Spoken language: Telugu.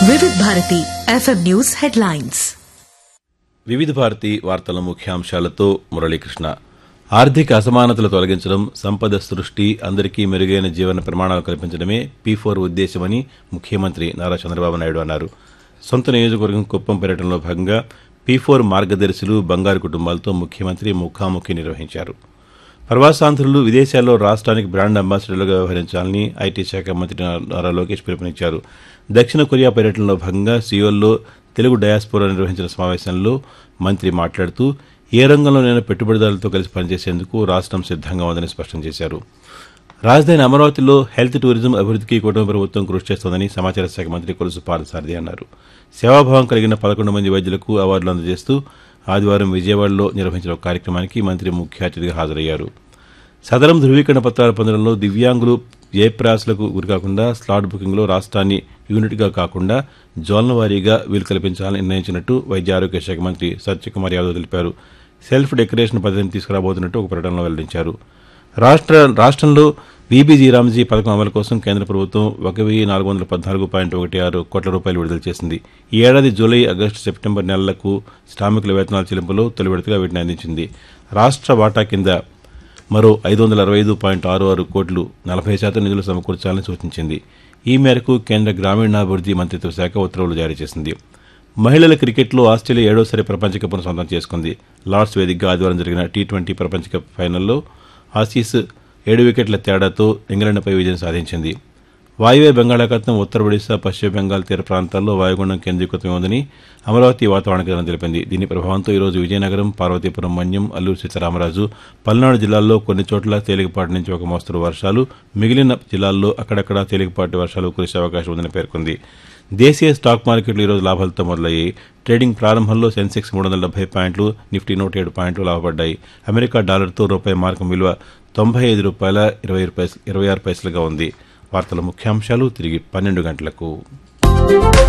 వివిధ భారతి ఎఫ్ఎం న్యూస్ హెడ్లైన్స్ వివిధ భారతి వార్తల ముఖ్యాంశాలతో మురళీకృష్ణ ఆర్థిక అసమానతలు తొలగించడం సంపద సృష్టి అందరికీ మెరుగైన జీవన ప్రమాణాలు కల్పించడమే పీ ఫోర్ ఉద్దేశమని ముఖ్యమంత్రి నారా చంద్రబాబు నాయుడు అన్నారు సొంత నియోజకవర్గం కుప్పం పర్యటనలో భాగంగా పీ ఫోర్ మార్గదర్శులు బంగారు కుటుంబాలతో ముఖ్యమంత్రి ముఖాముఖి నిర్వహించారు ప్రవాసాంధ్రులు విదేశాల్లో రాష్ట్రానికి బ్రాండ్ అంబాసిడర్లుగా వ్యవహరించాలని ఐటీ శాఖ మంత్రి నారా లోకేష్ పిలుపునిచ్చారు దక్షిణ కొరియా పర్యటనలో భాగంగా సియోల్లో తెలుగు డయాస్పోరా నిర్వహించిన సమావేశంలో మంత్రి మాట్లాడుతూ ఏ రంగంలోనైనా పెట్టుబడిదారులతో కలిసి పనిచేసేందుకు రాష్ట్రం సిద్ధంగా ఉందని స్పష్టం చేశారు రాజధాని అమరావతిలో హెల్త్ టూరిజం అభివృద్ధికి కూటమి ప్రభుత్వం కృషి చేస్తోందని సమాచార శాఖ మంత్రి కొలుసు పార్థసారథి అన్నారు సేవాభావం కలిగిన పదకొండు మంది వైద్యులకు అవార్డులు అందజేస్తూ ఆదివారం విజయవాడలో నిర్వహించిన ఒక కార్యక్రమానికి మంత్రి ముఖ్య అతిథిగా హాజరయ్యారు సదరం ధృవీకరణ పత్రాలు పొందడంలో దివ్యాంగులు జయప్రాసులకు గురికాకుండా స్లాట్ బుకింగ్లో రాష్ట్రాన్ని యూనిట్గా కాకుండా జోన్ల వారీగా వీలు కల్పించాలని నిర్ణయించినట్టు వైద్య ఆరోగ్య శాఖ మంత్రి సత్యకుమార్ యాదవ్ తెలిపారు సెల్ఫ్ డెకరేషన్ పద్ధతిని తీసుకురాబోతున్నట్టు ఒక ప్రకటనలో వెల్లడించారు రాష్ట్ర రాష్ట్రంలో బీబీజీ రామ్జీ పథకం అమలు కోసం కేంద్ర ప్రభుత్వం ఒక వెయ్యి నాలుగు వందల పద్నాలుగు పాయింట్ ఒకటి ఆరు కోట్ల రూపాయలు విడుదల చేసింది ఈ ఏడాది జూలై ఆగస్టు సెప్టెంబర్ నెలలకు శ్రామికుల వేతనాల చెల్లింపులో తొలి విడతగా వీటిని అందించింది రాష్ట్ర వాటా కింద మరో ఐదు వందల అరవై ఐదు పాయింట్ ఆరు ఆరు కోట్లు నలభై శాతం నిధులు సమకూర్చాలని సూచించింది ఈ మేరకు కేంద్ర గ్రామీణాభివృద్ధి మంత్రిత్వ శాఖ ఉత్తర్వులు జారీ చేసింది మహిళల క్రికెట్లో ఆస్ట్రేలియా ఏడోసారి ప్రపంచ కప్ను సొంతం చేసుకుంది లార్డ్స్ వేదికగా ఆదివారం జరిగిన టీ ట్వంటీ ప్రపంచ కప్ ఫైనల్లో ఆసీస్ ఏడు వికెట్ల తేడాతో ఇంగ్లాండ్పై విజయం సాధించింది వాయువ్య బంగాళాఖాతం ఉత్తర ఒడిశా పశ్చిమ బెంగాల్ తీర ప్రాంతాల్లో వాయుగుండం కేంద్రీకృతం ఉందని అమరావతి వాతావరణ కేంద్రం తెలిపింది దీని ప్రభావంతో ఈరోజు విజయనగరం పార్వతీపురం మన్యం అల్లూరు సీతారామరాజు పల్నాడు జిల్లాల్లో కొన్ని చోట్ల తేలికపాటి నుంచి ఒక మోస్తరు వర్షాలు మిగిలిన జిల్లాల్లో అక్కడక్కడ తేలికపాటి వర్షాలు కురిసే అవకాశం ఉందని పేర్కొంది దేశీయ స్టాక్ మార్కెట్లు ఈరోజు లాభాలతో మొదలయ్యాయి ట్రేడింగ్ ప్రారంభంలో సెన్సెక్స్ మూడు వందల డెబ్బై పాయింట్లు నిఫ్టీ నూట ఏడు పాయింట్లు లాభపడ్డాయి అమెరికా డాలర్తో రూపాయి మార్కం విలువ తొంభై ఐదు రూపాయల ఇరవై ఇరవై ఆరు పైసలుగా ఉంది వార్తల ముఖ్యాంశాలు తిరిగి పన్నెండు గంటలకు